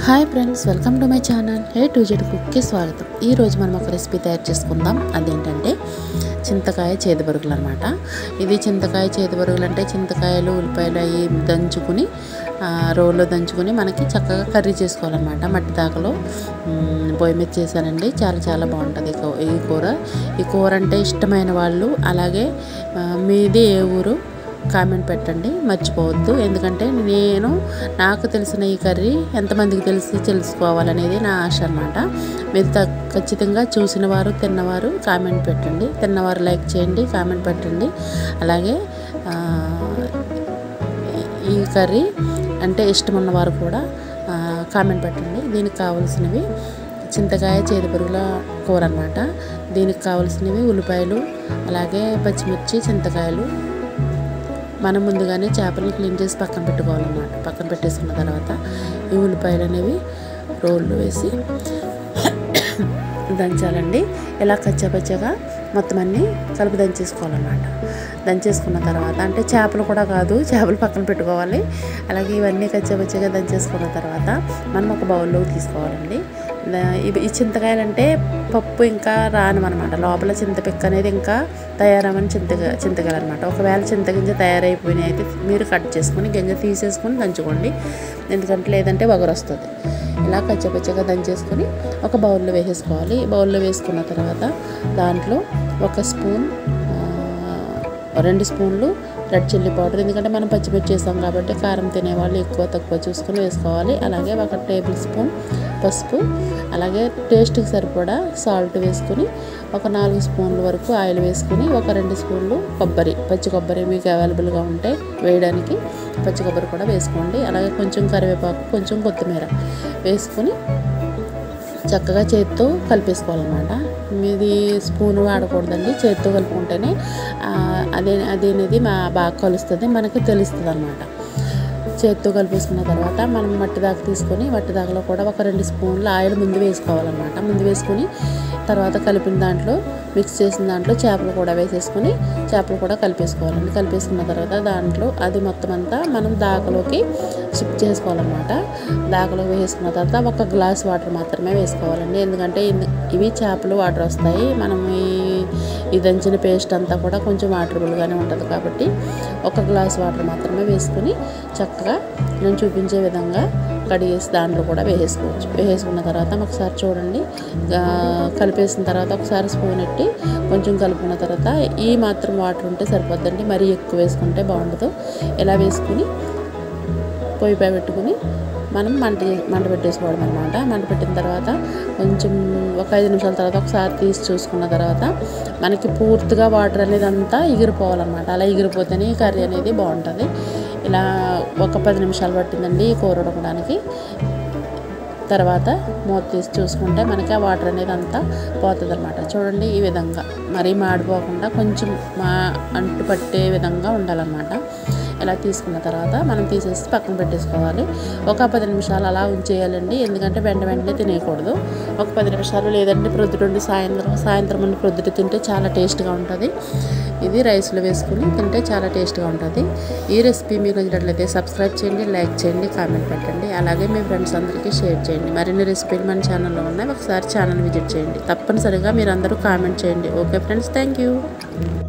hi friends welcome to my channel A to Z కుక్కి స్వాగతం ఈ రోజు మనం ఒక రెసిపీ తయారు చేసుకుందాం అదేంటంటే చింతకాయ చేదు బరుగులు అనమాట ఇది చింతకాయ చేదు బరుగులు అంటే చింతకాయలు ఉల్లిపాయలు అవి దంచుకుని ఆ, రోల్లో దంచుకుని మనకి చక్కగా కర్రీ చేసుకోవాలన్నమాట మట్టి దాకలో మ్, పొయ్యి మీద చేశానండి చాలా చాలా బాగుంటుంది ఈ కూ- ఈ కూర ఈ కూర అంటే ఇష్టమైన వాళ్ళు అలాగే ఆ, మీది ఏ ఊరు కామెంట్ పెట్టండి మర్చిపోవద్దు ఎందుకంటే నేను నాకు తెలిసిన ఈ కర్రీ ఎంతమందికి తెలిసి తెలుసుకోవాలనేది నా ఆశ అనమాట మీరు త- ఖచ్చితంగా చూసిన వారు తిన్నవారు కామెంట్ పెట్టండి తిన్నవారు లైక్ చేయండి కామెంట్ పెట్టండి అలాగే ఆ, ఈ కర్రీ అంటే ఇష్టం ఉన్నవారు కూడా ఆ, కామెంట్ పెట్టండి దీనికి కావాల్సినవి చింతకాయ చేదుపురుగుల కూర అనమాట దీనికి కావాల్సినవి ఉల్లిపాయలు అలాగే పచ్చిమిర్చి చింతకాయలు మనం ముందుగానే చేపలను క్లీన్ చేసి పక్కన పెట్టుకోవాలన్నమాట పక్కన పెట్టేసుకున్న తర్వాత ఈ ఉల్లిపాయలు అనేవి రోళ్ళు వేసి దంచాలండి ఇలా కచ్చాపచ్చగా మొత్తం అన్నీ కలిపి దంచేసుకోవాలన్నమాట దంచేసుకున్న తర్వాత అంటే చేపలు కూడా కాదు చేపలు పక్కన పెట్టుకోవాలి అలాగే ఇవన్నీ కచ్చాపచ్చగా దంచేసుకున్న తర్వాత మనం ఒక బౌల్లోకి తీసుకోవాలండి దా- ఇవి ఈ చింతకాయలు అంటే పప్పు ఇంకా రానమనమాట లోపల చింతపిక్క అనేది ఇంకా తయారమని చింత చింతకాయలు అనమాట ఒకవేళ చింతగింజ తయారైపోయినాయి అయితే మీరు కట్ చేసుకొని గింజ తీసేసుకొని దంచుకోండి ఎందుకంటే లేదంటే వగరు వస్తుంది ఇలా కచ్చపచ్చగా దంచేసుకొని ఒక బౌల్లో వేసేసుకోవాలి బౌల్లో వేసుకున్న తర్వాత దాంట్లో ఒక స్పూన్ ఆ, రెండు స్పూన్లు రెడ్ చిల్లీ పౌడర్ ఎందుకంటే మనం పచ్చిమిర్చి చేస్తాం కాబట్టి కారం తినేవాళ్ళు ఎక్కువ తక్కువ చూసుకొని వేసుకోవాలి అలాగే ఒక టేబుల్ స్పూన్ పసుపు అలాగే టేస్ట్కి సరిపడా సాల్ట్ వేసుకుని ఒక నాలుగు స్పూన్ల వరకు ఆయిల్ వేసుకుని ఒక రెండు స్పూన్లు కొబ్బరి పచ్చి కొబ్బరి మీకు అవైలబుల్గా ఉంటే వేయడానికి పచ్చి కొబ్బరి కూడా వేసుకోండి అలాగే కొంచెం కరివేపాకు కొంచెం కొత్తిమీర వేసుకుని చక్కగా చేతితో కలిపేసుకోవాలన్నమాట మీది స్పూన్ వాడకూడదండి చేతితో కలుపుకుంటేనే ఆ, అదే అదేనేది మా బాగా కలుస్తుంది మనకి తెలుస్తుంది అనమాట చేతితో కలిపేసుకున్న తర్వాత మనం మట్టి దాకా తీసుకొని మట్టి దాకలో కూడా ఒక రెండు స్పూన్లు ఆయిల్ ముందు వేసుకోవాలన్నమాట ముందు వేసుకొని తర్వాత కలిపిన దాంట్లో మిక్స్ చేసిన దాంట్లో చేపలు కూడా వేసేసుకొని చేపలు కూడా కలిపేసుకోవాలండి కలిపేసుకున్న తర్వాత దాంట్లో అది మొత్తం అంతా మనం దాకలోకి షిఫ్ట్ చేసుకోవాలన్నమాట దాకలో వేసుకున్న తర్వాత ఒక గ్లాస్ వాటర్ మాత్రమే వేసుకోవాలండి ఎందుకంటే ఇన్- ఇవి చేపలు వాటర్ వస్తాయి మనం ఈ ఈ దంచిన పేస్ట్ అంతా కూడా కొంచెం వాటరబుల్గానే ఉంటుంది కాబట్టి ఒక గ్లాస్ వాటర్ మాత్రమే వేసుకొని చక్కగా నేను చూపించే విధంగా కడిగేసి దాంట్లో కూడా వేసేసుకోవచ్చు వేసేసుకున్న తర్వాత ఒకసారి చూడండి ఆ, కలిపేసిన తర్వాత ఒకసారి స్పూన్ ఎట్టి కొంచెం కలుపుకున్న తర్వాత ఈ మాత్రం వాటర్ ఉంటే సరిపోద్దండి మరీ ఎక్కువ వేసుకుంటే బాగుండదు ఇలా వేసుకుని పొయ్యి పై పెట్టుకుని మనం మంట చే- మంట పెట్టేసుకోవడం అనమాట మంట పెట్టిన తర్వాత కొంచెం ఒక ఐదు నిమిషాల తర్వాత ఒకసారి తీసి చూసుకున్న తర్వాత మనకి పూర్తిగా వాటర్ అనేది అంతా ఎగిరిపోవాలన్నమాట అలా ఎగిరిపోతేనే ఈ కర్రీ అనేది బాగుంటుంది ఇలా ఒక పది నిమిషాలు పట్టిందండి ఈ కూర ఉడకడానికి తర్వాత మూత తీసి చూసుకుంటే మనకి ఆ వాటర్ అనేది అంతా పోతుంది అనమాట చూడండి ఈ విధంగా మరీ మాడిపోకుండా కొంచెం మా అంటు పట్టే విధంగా ఉండాలన్నమాట ఇలా తీసుకున్న తర్వాత మనం తీసేసి పక్కన పెట్టేసుకోవాలి ఒక పది నిమిషాలు అలా ఉంచేయాలండి ఎందుకంటే వెంట వెంటనే తినేయకూడదు ఒక పది నిమిషాలు లేదంటే ప్రొద్దుటుండి సాయంత్రం సాయంత్రం నుండి ప్రొద్దుట తింటే చాలా టేస్ట్గా ఉంటుంది ఇది రైస్లో వేసుకుని తింటే చాలా టేస్ట్గా ఉంటుంది ఈ రెసిపీ మీకు నచ్చినట్లయితే సబ్స్క్రైబ్ చేయండి లైక్ చేయండి కామెంట్ పెట్టండి అలాగే మీ ఫ్రెండ్స్ అందరికీ షేర్ చేయండి మరిన్ని రెసిపీలు మన ఛానల్లో ఉన్నాయి ఒకసారి ఛానల్ విజిట్ చేయండి తప్పనిసరిగా మీరు అందరూ కామెంట్ చేయండి ఓకే ఫ్రెండ్స్ థ్యాంక్ యూ